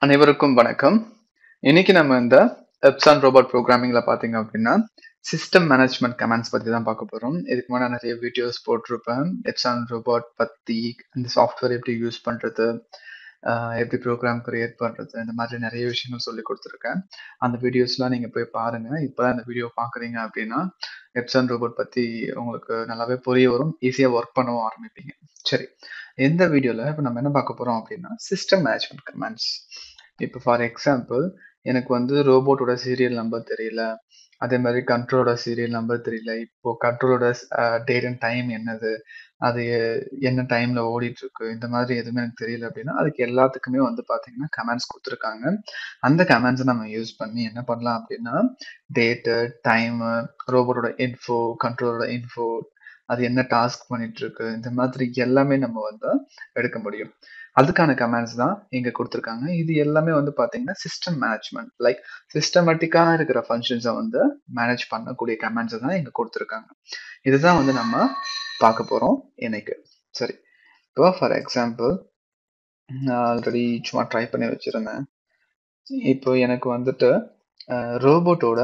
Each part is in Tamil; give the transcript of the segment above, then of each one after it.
அனைவருக்கும் வணக்கம் இன்னைக்கு நம்ம இந்த எப்சான் ரோபோட் ப்ரோக்ராமிங்ல பாத்தீங்க அப்படின்னா சிஸ்டம் மேனேஜ்மெண்ட் கமாண்ட்ஸ் பத்தி தான் பார்க்க போறோம் இதுக்கு முன்னாடி நிறைய வீடியோஸ் போட்டிருப்பேன் எப்சான் ரோபோட் பத்தி இந்த சாஃப்ட்வேர் எப்படி யூஸ் பண்றது ஆஹ் எப்படி ப்ரோக்ராம் கிரியேட் பண்றது இந்த மாதிரி நிறைய விஷயங்கள் சொல்லி கொடுத்துருக்கேன் அந்த வீடியோஸ்லாம் நீங்க போய் பாருங்க இப்பதான் இந்த வீடியோ பாக்குறீங்க அப்படின்னா எப்சான் ரோபோட் பத்தி உங்களுக்கு நல்லாவே புரிய வரும் ஈஸியா ஒர்க் பண்ணவும் ஆரம்பிப்பீங்க சரி இந்த வீடியோல இப்போ நம்ம என்ன பார்க்க போறோம் அப்படின்னா சிஸ்டம் மேனேஜ்மெண்ட் கமாண்ட்ஸ் இப்போ ஃபார் எக்ஸாம்பிள் எனக்கு வந்து ரோபோட்டோட சீரியல் நம்பர் தெரியல அதே மாதிரி கண்ட்ரோலோட சீரியல் நம்பர் தெரியல இப்போ கண்ட்ரோலோட டேட் அண்ட் டைம் என்னது அது என்ன டைம்ல ஓடிட்டு இருக்கு இந்த மாதிரி எதுவுமே எனக்கு தெரியல அப்படின்னா அதுக்கு எல்லாத்துக்குமே வந்து பாத்தீங்கன்னா கமெண்ட்ஸ் கொடுத்துருக்காங்க அந்த கமெண்ட்ஸை நம்ம யூஸ் பண்ணி என்ன பண்ணலாம் அப்படின்னா டேட்டு டைமு ரோபோட்டோட இன்ஃபோ கண்ட்ரோலோட இன்ஃபோ அது என்ன டாஸ்க் பண்ணிட்டு இருக்கு இந்த மாதிரி எல்லாமே நம்ம வந்து எடுக்க முடியும் அதுக்கான கமெண்ட்ஸ் தான் இங்க கொடுத்துருக்காங்க இது எல்லாமே வந்து பாத்தீங்கன்னா சிஸ்டம் மேனேஜ்மெண்ட் லைக் சிஸ்டமேட்டிக்கா இருக்கிற ஃபங்க்ஷன்ஸை வந்து மேனேஜ் பண்ணக்கூடிய கமெண்ட்ஸ் தான் இங்க கொடுத்துருக்காங்க இதுதான் வந்து நம்ம பார்க்க போறோம் இன்னைக்கு சரி இப்போ ஃபார் எக்ஸாம்பிள் நான் ஆல்ரெடி சும்மா ட்ரை பண்ணி வச்சிருந்தேன் இப்போ எனக்கு வந்துட்டு ரோபோட்டோட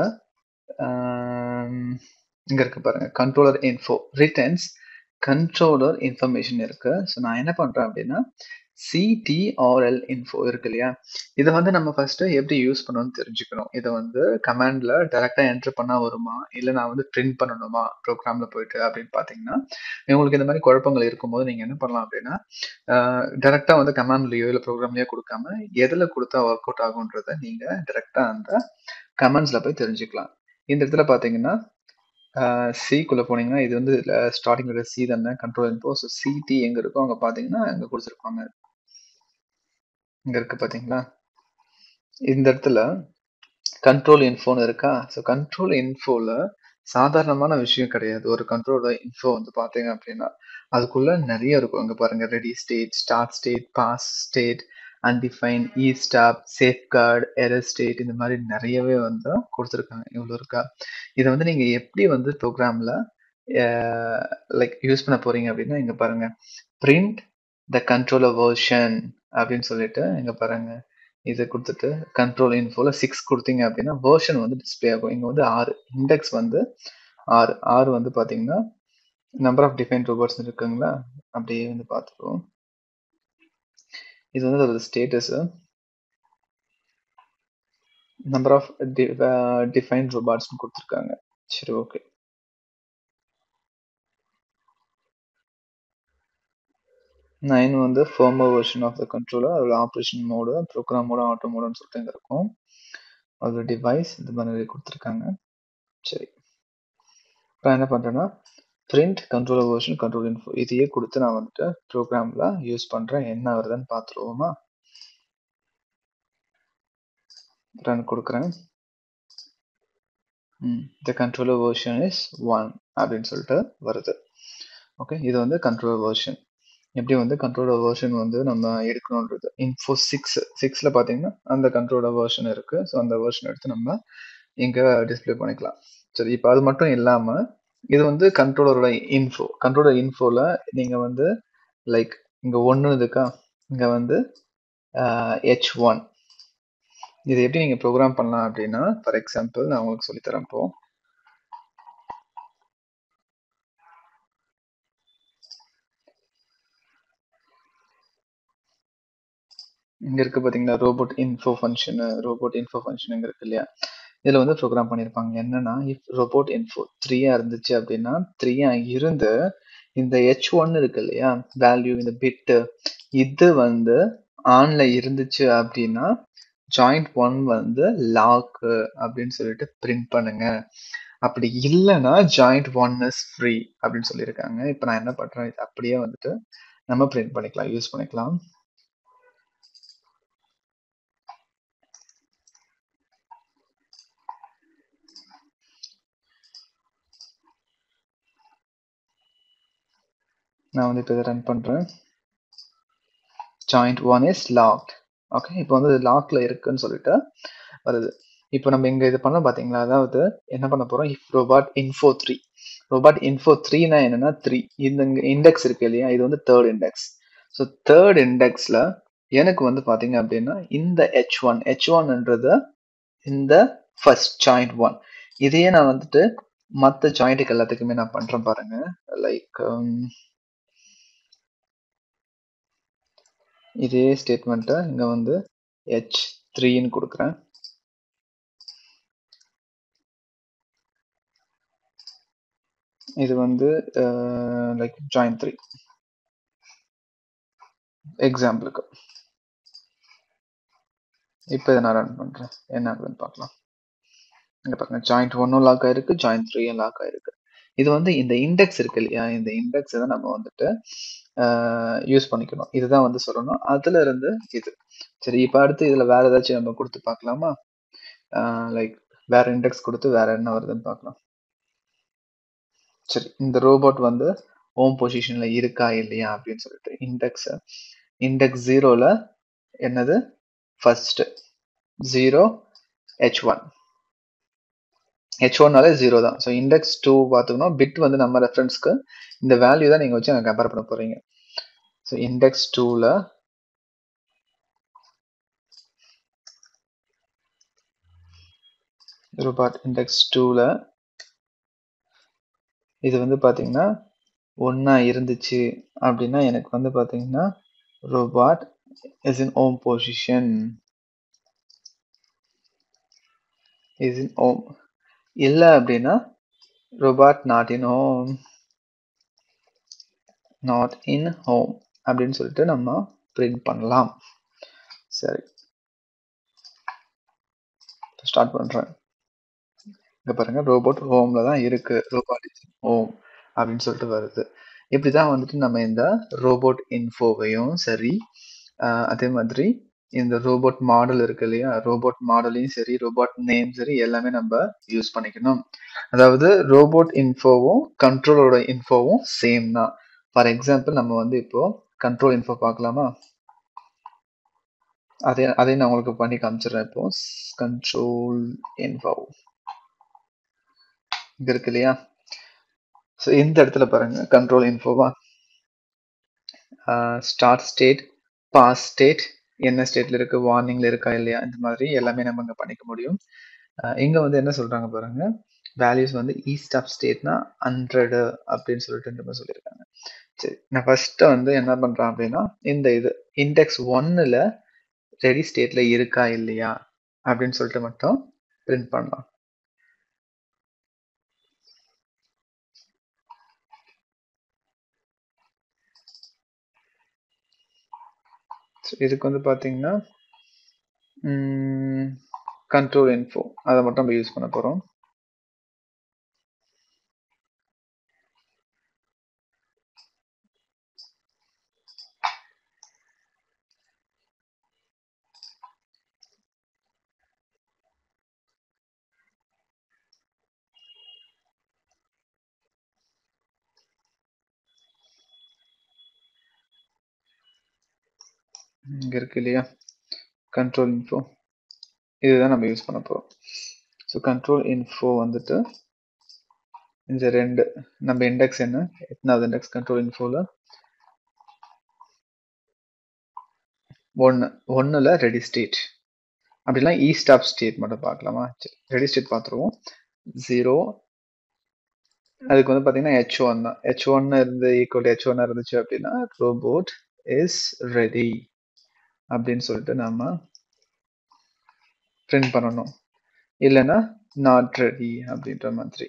இங்க இருக்கு பாருங்க controller info returns controller information இருக்கு ஸோ நான் என்ன பண்றேன் அப்படின்னா சிடிஆர்எல் இன்ஃபோ இருக்கு இல்லையா இதை வந்து நம்ம ஃபர்ஸ்ட் எப்படி யூஸ் பண்ணணும்னு தெரிஞ்சுக்கணும் இதை வந்து கமாண்ட்ல டைரக்டா என்டர் பண்ணா வருமா இல்லை நான் வந்து பிரிண்ட் பண்ணணுமா ப்ரோக்ராம்ல போயிட்டு அப்படின்னு பாத்தீங்கன்னா உங்களுக்கு இந்த மாதிரி குழப்பங்கள் இருக்கும்போது நீங்க என்ன பண்ணலாம் அப்படின்னா டைரக்டா வந்து கமாண்ட்லயோ இல்லை ப்ரோக்ராம்லயோ கொடுக்காம எதுல கொடுத்தா ஒர்க் அவுட் ஆகுன்றத நீங்க டைரக்டா அந்த கமெண்ட்ஸ்ல போய் தெரிஞ்சுக்கலாம் இந்த இடத்துல பாத்தீங்கன்னா சிக்குள்ள போனீங்கன்னா இது வந்து ஸ்டார்டிங் சி தானே கண்ட்ரோல் இன்ஃபோ ஸோ சிடி எங்க இருக்கோ அங்க பாத்தீங்கன்னா அங்க கொடுத்துருப்பாங்க இங்க இருக்கு பாத்தீங்களா இந்த இடத்துல கண்ட்ரோல் இன்ஃபோன்னு இருக்கா ஸோ கண்ட்ரோல் இன்ஃபோல சாதாரணமான விஷயம் கிடையாது ஒரு கண்ட்ரோல் இன்ஃபோ வந்து பாத்தீங்க அப்படின்னா அதுக்குள்ள நிறைய இருக்கும் அங்க பாருங்க ready state start state pass state undefined E stop safeguard error state இந்த மாதிரி நிறையவே வந்து கொடுத்துருக்காங்க இவ்வளோ இருக்கா இதை வந்து நீங்க எப்படி வந்து ப்ரோக்ராம்ல லைக் யூஸ் பண்ண போறீங்க அப்படின்னா இங்க பாருங்க பிரிண்ட் த கண்ட்ரோலர் வேர்ஷன் அப்படின்னு சொல்லிட்டு இங்க பாருங்க இதை கொடுத்துட்டு கண்ட்ரோல் இன்ஃபோல சிக்ஸ் கொடுத்தீங்க அப்படின்னா வேர்ஷன் வந்து டிஸ்பிளே ஆகும் இங்க வந்து ஆறு இண்டெக்ஸ் வந்து ஆறு ஆறு வந்து பாத்தீங்கன்னா நம்பர் ஆஃப் டிஃபைன் ரோபோட்ஸ் இருக்குங்களா அப்படியே வந்து பார்த்துருவோம் இது வந்து அதோட status number of define robots கொடுத்துருக்காங்க சரி ஓகே நைன் வந்து former version of the controller அதோட operation mode program mode auto மோடுன்னு சொல்லிட்டு இங்கே இருக்கும் அதோட டிவைஸ் இந்த மாதிரி கொடுத்துருக்காங்க சரி இப்போ என்ன பண்ணுறேன்னா print controller version control info இதையே கொடுத்து நான் வந்துட்டு ப்ரோக்ராமில் யூஸ் பண்ணுறேன் என்ன வருதுன்னு பார்த்துருவோமா ரன் கொடுக்குறேன் the controller version is one அப்படின்னு சொல்லிட்டு வருது ஓகே இது வந்து கண்ட்ரோலர் வெர்ஷன் எப்படி வந்து கண்ட்ரோலர் வெர்ஷன் வந்து நம்ம எடுக்கணுன்றது இன்ஃபோ சிக்ஸ் சிக்ஸில் பார்த்தீங்கன்னா அந்த கண்ட்ரோலர் வெர்ஷன் இருக்குது ஸோ அந்த வெர்ஷன் எடுத்து நம்ம இங்கே டிஸ்பிளே பண்ணிக்கலாம் சரி இப்போ அது மட்டும் இல்லாமல் இது வந்து கண்ட்ரோலரோட இன்ஃபோ கண்ட்ரோலர் இன்ஃபோல நீங்க வந்து லைக் இங்க ஒன்று இருக்கா இங்க வந்து ஹெச் ஒன் இது எப்படி நீங்க ப்ரோக்ராம் பண்ணலாம் அப்படின்னா ஃபார் எக்ஸாம்பிள் நான் உங்களுக்கு சொல்லித்தரேன் இப்போ இங்க இருக்கு பாத்தீங்களா robot info function robot info function இங்க இருக்கு இல்லையா இதுல வந்து ப்ரோக்ராம் பண்ணிருப்பாங்க என்னன்னா இஃப் ரோபோட் இன்ஃபோ த்ரீயா இருந்துச்சு அப்படின்னா த்ரீயா இருந்து இந்த ஹெச் ஒன் இருக்கு இல்லையா வேல்யூ இந்த பிட்டு இது வந்து ஆன்ல இருந்துச்சு அப்படின்னா ஜாயிண்ட் ஒன் வந்து லாக்கு அப்படின்னு சொல்லிட்டு பிரிண்ட் பண்ணுங்க அப்படி இல்லைன்னா ஜாயிண்ட் ஒன் இஸ் ஃப்ரீ அப்படின்னு சொல்லியிருக்காங்க இப்போ நான் என்ன பண்றேன் இது அப்படியே வந்துட்டு நம்ம பிரிண்ட் பண்ணிக்கலாம் யூஸ் பண்ணிக்கலாம் நான் வந்து இப்போ இதை ரன் பண்ணுறேன் joint one is locked okay இப்போ வந்து லாக்ல இருக்குன்னு சொல்லிட்டு வருது இப்போ நம்ம இங்க இது பண்ண பாத்தீங்களா அதாவது என்ன பண்ண போறோம் if robot info three robot info த்ரீனா என்னன்னா த்ரீ இந்த இண்டெக்ஸ் இருக்கு இல்லையா இது வந்து தேர்ட் இண்டெக்ஸ் ஸோ தேர்ட் இண்டெக்ஸ்ல எனக்கு வந்து பாத்தீங்க அப்படின்னா இந்த ஹெச் ஒன் ஹெச் ஒன்ன்றது இந்த ஃபர்ஸ்ட் ஜாயிண்ட் ஒன் இதையே நான் வந்துட்டு மற்ற ஜாயிண்ட்டுக்கு எல்லாத்துக்குமே நான் பண்றேன் பாருங்க லைக் இதே ஸ்டேட்மெண்ட்டை இங்க வந்து ஹெச் த்ரீன்னு கொடுக்குறேன் இது வந்து லைக் ஜாயின் த்ரீ எக்ஸாம்பிளுக்கு இப்போ இதை நான் ரன் பண்ணுறேன் என்ன ஆகுதுன்னு பார்க்கலாம் இங்கே பாருங்க ஜாயிண்ட் ஒன்னும் லாக் ஆயிருக்கு ஜாயிண்ட் த்ரீயும் லாக் ஆயிருக்கு இது வந்து இந்த இண்டெக்ஸ் இருக்கு இல்லையா இந்த இண்டெக்ஸ் தான் நம்ம வந்துட்டு யூஸ் பண்ணிக்கணும் இதுதான் வந்து சொல்லணும் அதுல இருந்து இது சரி இப்போ அடுத்து இதுல வேற ஏதாச்சும் நம்ம கொடுத்து பார்க்கலாமா லைக் வேற இண்டெக்ஸ் கொடுத்து வேற என்ன வருதுன்னு பார்க்கலாம் சரி இந்த ரோபோட் வந்து ஹோம் பொசிஷன்ல இருக்கா இல்லையா அப்படின்னு சொல்லிட்டு இண்டெக்ஸ் இண்டெக்ஸ் ஜீரோல என்னது first zero H one H ஒன்னாலே ஜீரோ தான் ஸோ இண்டெக்ஸ் டூ பார்த்துக்கணும் பிட் வந்து நம்ம ரெஃபரன்ஸ்க்கு இந்த வேல்யூ தான் நீங்கள் வச்சு கம்பேர் பண்ண போகிறீங்க ஸோ இண்டெக்ஸ் டூவில் ரோபாட் இண்டெக்ஸ் டூவில் இது வந்து பார்த்தீங்கன்னா ஒன்றா இருந்துச்சு அப்படின்னா எனக்கு வந்து பார்த்தீங்கன்னா robot is in home position is in home இல்லை அப்படின்னா robot not in home not in home அப்படின்னு சொல்லிட்டு நம்ம பிரிண்ட் பண்ணலாம் சரி ஸ்டார்ட் பண்ணுறேன் இங்கே பாருங்க ரோபோட் ஹோமில் தான் இருக்கு ரோபாட் இஸ் ஹோம் அப்படின்னு சொல்லிட்டு வருது இப்படி தான் வந்துட்டு நம்ம இந்த ரோபோட் இன்ஃபோவையும் சரி அதே மாதிரி இந்த ரோபோட் மாடல் இருக்கு இல்லையா ரோபோட் மாடலையும் சரி ரோபோட் நேம் சரி எல்லாமே நம்ம யூஸ் பண்ணிக்கணும் அதாவது ரோபோட் இன்ஃபோவும் கண்ட்ரோலோட இன்ஃபோவும் சேம் தான் ஃபார் எக்ஸாம்பிள் நம்ம வந்து இப்போ கண்ட்ரோல் இன்ஃபோ பார்க்கலாமா அதே அதே நான் உங்களுக்கு பண்ணி காமிச்சிடுறேன் இப்போ கண்ட்ரோல் இன்ஃபோ இங்க இருக்கு இல்லையா ஸோ இந்த இடத்துல பாருங்க கண்ட்ரோல் இன்ஃபோவா ஸ்டார்ட் ஸ்டேட் பாஸ் ஸ்டேட் என்ன ஸ்டேட்ல இருக்கு வார்னிங்ல இருக்கா இல்லையா இந்த மாதிரி எல்லாமே நம்ம இங்க பண்ணிக்க முடியும் இங்க வந்து என்ன சொல்றாங்க பாருங்க வேல்யூஸ் வந்து ஈஸ்ட் ஆஃப் ஸ்டேட்னா ஹண்ட்ரடு அப்படின்னு சொல்லிட்டு நம்ம சொல்லியிருக்காங்க சரி நான் ஃபர்ஸ்ட் வந்து என்ன பண்றேன் அப்படின்னா இந்த இது இண்டெக்ஸ் ஒன்னுல ரெடி ஸ்டேட்ல இருக்கா இல்லையா அப்படின்னு சொல்லிட்டு மட்டும் பிரிண்ட் பண்ணலாம் இதுக்கு வந்து பார்த்தீங்கன்னா கண்ட்ரோல் இன்ஃபோ அதை மட்டும் நம்ம யூஸ் பண்ண போகிறோம் இங்கே இருக்கு இல்லையா கண்ட்ரோல் இன்ஃபோ இதுதான் நம்ம யூஸ் பண்ண போகிறோம் ஸோ கண்ட்ரோல் இன்ஃபோ வந்துட்டு இந்த ரெண்டு நம்ம இண்டெக்ஸ் என்ன எத்தனாவது இண்டெக்ஸ் கண்ட்ரோல் இன்ஃபோவில் ஒன்று ஒன்றில் ரெடி ஸ்டேட் அப்படிலாம் ஈஸ்ட் ஆஃப் ஸ்டேட் மட்டும் பார்க்கலாமா ரெடி ஸ்டேட் பார்த்துருவோம் ஜீரோ அதுக்கு வந்து பார்த்தீங்கன்னா ஹெச் ஒன் தான் ஹெச் ஒன் இருந்து ஈக்குவல் ஹெச் ஒன் இருந்துச்சு அப்படின்னா ரோபோட் இஸ் ரெடி அப்படின்னு சொல்லிட்டு நாம பிரிண்ட் பண்ணணும் இல்லைன்னா நாட் ரெடி அப்படின்ற மாதிரி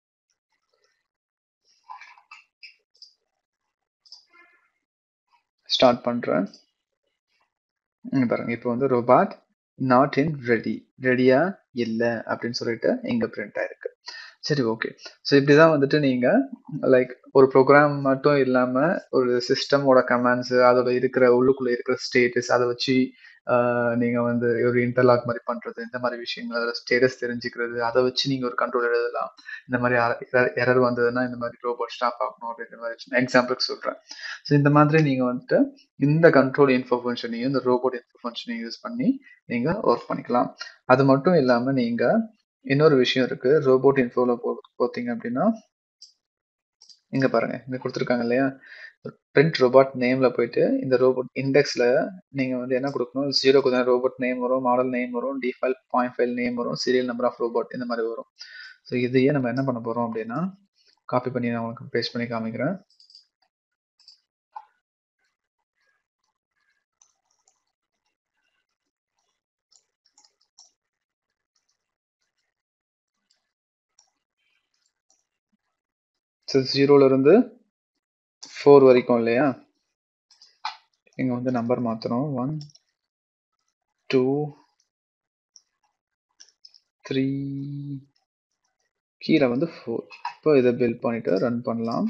ஸ்டார்ட் பண்றேன் பாருங்க இப்போ வந்து ரோபாட் நாட் இன் ரெடி ரெடியா இல்லை அப்படின்னு சொல்லிட்டு இங்க பிரிண்ட் ஆயிருக்கு சரி ஓகே ஸோ இப்படிதான் வந்துட்டு நீங்க லைக் ஒரு ப்ரோக்ராம் மட்டும் இல்லாம ஒரு சிஸ்டமோட கமாண்ட்ஸ் அதோட இருக்கிற உள்ளுக்குள்ள இருக்கிற ஸ்டேட்டஸ் அதை வச்சு நீங்க வந்து ஒரு இன்டர்லாக் மாதிரி பண்றது இந்த மாதிரி விஷயங்கள் அதோட ஸ்டேட்டஸ் தெரிஞ்சுக்கிறது அதை வச்சு நீங்க ஒரு கண்ட்ரோல் எழுதலாம் இந்த மாதிரி எரர் வந்ததுன்னா இந்த மாதிரி ரோபோட் ஸ்டாப் ஆகணும் அப்படின்ற மாதிரி எக்ஸாம்பிளுக்கு சொல்றேன் ஸோ இந்த மாதிரி நீங்க வந்துட்டு இந்த கண்ட்ரோல் இன்ஃபோ ஃபங்க்ஷனையும் இந்த ரோபோட் இன்ஃபோ ஃபங்க்ஷனையும் யூஸ் பண்ணி நீங்க ஒர்க் பண்ணிக்கலாம் அது மட்டும் இல்லாம நீங்க இன்னொரு விஷயம் இருக்கு ரோபோட் இன்ஃபோல போ பார்த்தீங்க அப்படின்னா இங்க பாருங்க இங்க கொடுத்துருக்காங்க இல்லையா பிரிண்ட் ரோபோட் நேம்ல போயிட்டு இந்த ரோபோட் இண்டெக்ஸ்ல நீங்க வந்து என்ன கொடுக்கணும் ஜீரோக்கு தான் ரோபோட் நேம் வரும் மாடல் நேம் வரும் டிஃபால்ட் பாயிண்ட் ஃபைல் நேம் வரும் சீரியல் நம்பர் ஆஃப் ரோபோட் இந்த மாதிரி வரும் ஸோ இதையே நம்ம என்ன பண்ண போறோம் அப்படின்னா காப்பி பண்ணி நான் உங்களுக்கு பேஸ்ட் பண்ணி காமிக்கிறேன் ஸோ ஜீரோல இருந்து ஃபோர் வரைக்கும் இல்லையா இங்க வந்து நம்பர் மாத்தணும் ஒன் டூ த்ரீ கீழே வந்து ஃபோர் இப்போ இதை பில்ட் பண்ணிட்டு ரன் பண்ணலாம்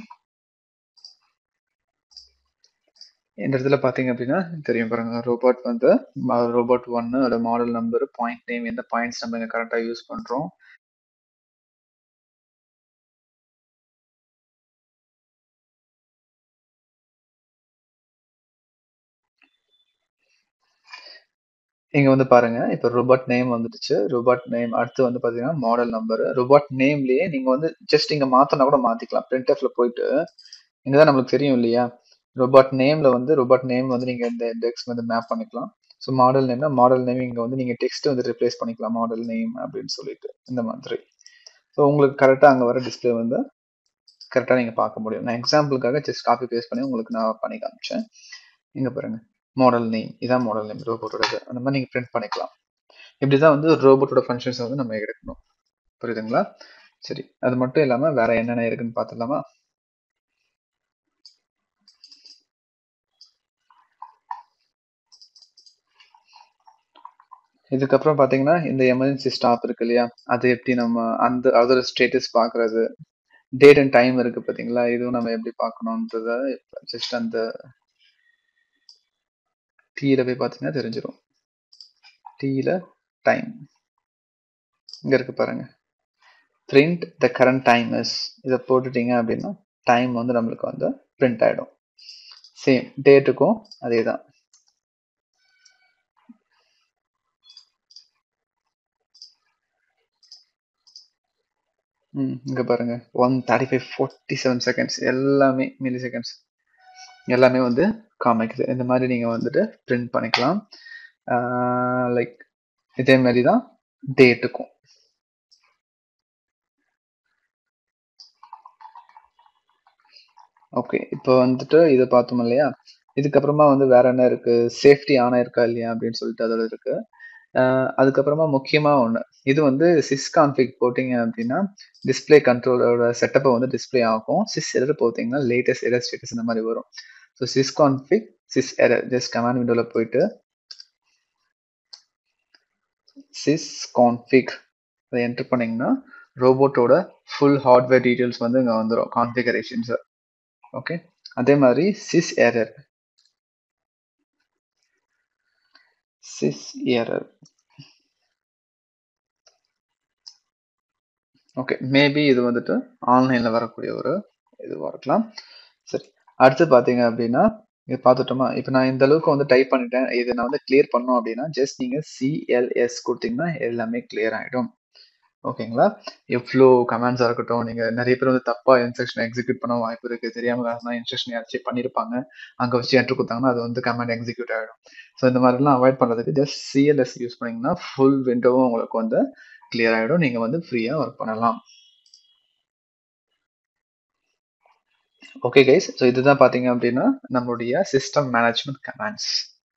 இந்த இடத்துல பார்த்தீங்க அப்படின்னா தெரியும் பாருங்க ரோபோட் வந்து ரோபோட் ஒன்னு அதோட மாடல் நம்பர் பாயிண்ட் நேம் எந்த பாயிண்ட்ஸ் நம்ம இங்கே கரெக்டாக யூஸ் பண்ணுறோம் இங்க வந்து பாருங்க இப்ப ரோபோட் நேம் வந்துடுச்சு ரோபோட் நேம் அடுத்து வந்து பாத்தீங்கன்னா மாடல் நம்பர் ரோபோட் நேம்லயே நீங்க வந்து ஜஸ்ட் இங்க மாத்தனா கூட மாத்திக்கலாம் பிரிண்ட் எஃப்ல போயிட்டு இங்கதான் நம்மளுக்கு தெரியும் இல்லையா ரோபோட் நேம்ல வந்து ரோபோட் நேம் வந்து நீங்க இந்த இண்டெக்ஸ் வந்து மேப் பண்ணிக்கலாம் ஸோ மாடல் நேம்னா மாடல் நேம் இங்க வந்து நீங்க டெக்ஸ்ட் வந்து ரிப்ளேஸ் பண்ணிக்கலாம் மாடல் நேம் அப்படின்னு சொல்லிட்டு இந்த மாதிரி ஸோ உங்களுக்கு கரெக்டா அங்க வர டிஸ்பிளே வந்து கரெக்டா நீங்க பார்க்க முடியும் நான் எக்ஸாம்பிளுக்காக ஜஸ்ட் காப்பி பேஸ்ட் பண்ணி உங்களுக்கு நான் பண்ணி காமிச்சேன் இங்க பாருங்க மாடல் நேம் இதான் மாடல் நேம் ரோபோட்டோட அந்த மாதிரி நீங்கள் பிரிண்ட் பண்ணிக்கலாம் இப்படிதான் வந்து ரோபோட்டோட ஃபங்க்ஷன்ஸை வந்து நம்ம எடுக்கணும் புரியுதுங்களா சரி அது மட்டும் இல்லாமல் வேற என்னென்ன இருக்குன்னு பார்த்துடலாமா இதுக்கப்புறம் பார்த்தீங்கன்னா இந்த எமர்ஜென்சி ஸ்டாப் இருக்கு இல்லையா அது எப்படி நம்ம அந்த அதோட ஸ்டேட்டஸ் பார்க்கறது டேட் அண்ட் டைம் இருக்கு பார்த்தீங்களா இதுவும் நம்ம எப்படி பார்க்கணுன்றத ஜஸ்ட் அந்த டீல போய் பார்த்தீங்கன்னா தெரிஞ்சிடும் டீல டைம் இங்க இருக்கு பாருங்க print the current time is இதை போட்டுட்டீங்க அப்படின்னா டைம் வந்து நம்மளுக்கு வந்து பிரிண்ட் ஆயிடும் சேம் டேட்டுக்கும் அதே தான் ம் இங்க பாருங்க one thirty five forty seven seconds எல்லாமே மில்லி செகண்ட்ஸ் எல்லாமே வந்து காமிக்குது இந்த மாதிரி நீங்கள் வந்துட்டு பிரிண்ட் பண்ணிக்கலாம் லைக் இதே மாதிரி தான் டேட்டுக்கும் ஓகே இப்போ வந்துட்டு இதை பார்த்தோம் இல்லையா இதுக்கப்புறமா வந்து வேற என்ன இருக்கு சேஃப்டி ஆனா இருக்கா இல்லையா அப்படின்னு சொல்லிட்டு அதோட இருக்கு அதுக்கப்புறமா முக்கியமா ஒன்று இது வந்து சிஸ் கான்ஃபிக் போட்டிங்க அப்படின்னா டிஸ்பிளே கண்ட்ரோலோட செட்டப்பை வந்து டிஸ்பிளே ஆகும் சிஸ் எரர் போட்டிங்கன்னா லேட்டஸ்ட் எரர் ஸ்டேட்டஸ் இந்த மாதிரி வரும் so sys config sys error just command விண்டோவில் போயிட்டு சிஸ் கான்ஃபிக் அதை என்டர் பண்ணிங்கன்னா ரோபோட்டோட ஃபுல் ஹார்ட்வேர் டீட்டெயில்ஸ் வந்து இங்கே வந்துடும் கான்ஃபிகரேஷன்ஸ் ஓகே அதே மாதிரி sys error sys error okay maybe இது வந்துட்டு ஆன்லைனில் வரக்கூடிய ஒரு இதுவாக இருக்கலாம் சரி அடுத்து பார்த்தீங்க அப்படின்னா இது பார்த்துட்டோமா இப்போ நான் இந்த அளவுக்கு வந்து டைப் பண்ணிட்டேன் இதை நான் வந்து கிளியர் பண்ணோம் அப்படின்னா ஜஸ்ட் நீங்கள் சிஎல்எஸ் கொடுத்தீங்கன்னா எல்லாமே கிளியர் ஆகிடும் ஓகேங்களா எவ்வளோ கமெண்ட்ஸாக இருக்கட்டும் நீங்கள் நிறைய பேர் வந்து தப்பாக இன்ஸ்ட்ரக்ஷன் எக்ஸிக்யூட் பண்ண வாய்ப்பு இருக்குது தெரியாமல் தான் இன்ஸ்ட்ரக்ஷன் யாராச்சும் பண்ணியிருப்பாங்க அங்கே வச்சு என்ட்ரு கொடுத்தாங்கன்னா அது வந்து கமெண்ட் எக்ஸிக்யூட் ஆகிடும் ஸோ இந்த மாதிரிலாம் அவாய்ட் பண்ணுறதுக்கு ஜஸ்ட் சிஎல்எஸ் யூஸ் பண்ணிங்கன்னா ஃபுல் விண்டோவும் உங்களுக்கு வந்து கிளியர் ஆகிடும் நீங்கள் வந்து ஃப்ரீயாக ஒர்க் பண்ணலாம் ஓகே கைஸ் ஸோ இதுதான் பார்த்தீங்க அப்படின்னா நம்மளுடைய சிஸ்டம் மேனேஜ்மெண்ட் கமாண்ட்ஸ்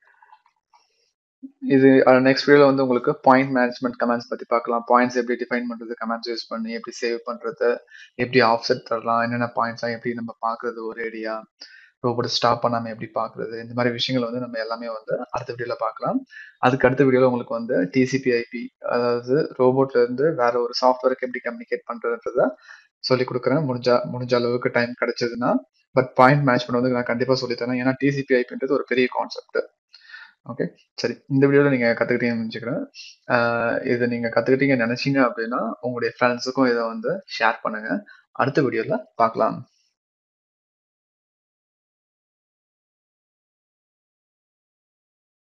இது நெக்ஸ்ட் வீடியோல வந்து உங்களுக்கு பாயிண்ட் மேனேஜ்மெண்ட் கமெண்ட்ஸ் பத்தி பார்க்கலாம் பாயிண்ட்ஸ் எப்படி டிஃபைன் பண்றது கமெண்ட்ஸ் யூஸ் பண்ணி எப்படி சேவ் பண்றது எப்படி ஆஃப்செட் தரலாம் என்னென்ன பாயிண்ட்ஸ்லாம் எப்படி நம்ம பார்க்கறது ஒரு ஏரியா ரோபோட் ஸ்டாப் பண்ணாம எப்படி பார்க்கறது இந்த மாதிரி விஷயங்கள் வந்து நம்ம எல்லாமே வந்து அடுத்த வீடியோல பார்க்கலாம் அதுக்கு அடுத்த வீடியோல உங்களுக்கு வந்து டிசிபி ஐபி அதாவது ரோபோட்ல இருந்து வேற ஒரு சாஃப்ட்வேருக்கு எப்படி கம்யூனிகேட் பண்றதுன்றத சொல்லி கொடுக்குறேன் முடிஞ்சா முடிஞ்ச அளவுக்கு டைம் கிடைச்சதுன்னா பட் பாயிண்ட் மேட்ச் பண்ண வந்து நான் கண்டிப்பா சொல்லி தரேன் ஏன்னா டிசிபி ஐபின்றது ஒரு பெரிய கான்செப்ட் ஓகே சரி இந்த வீடியோவில் நீங்கள் கற்றுக்கிட்டீங்கன்னு நினச்சிக்கிறேன் இதை நீங்கள் கற்றுக்கிட்டீங்கன்னு நினச்சிங்க அப்படின்னா உங்களுடைய ஃப்ரெண்ட்ஸுக்கும் இதை வந்து ஷேர் பண்ணுங்கள் அடுத்த வீடியோவில் பார்க்கலாம்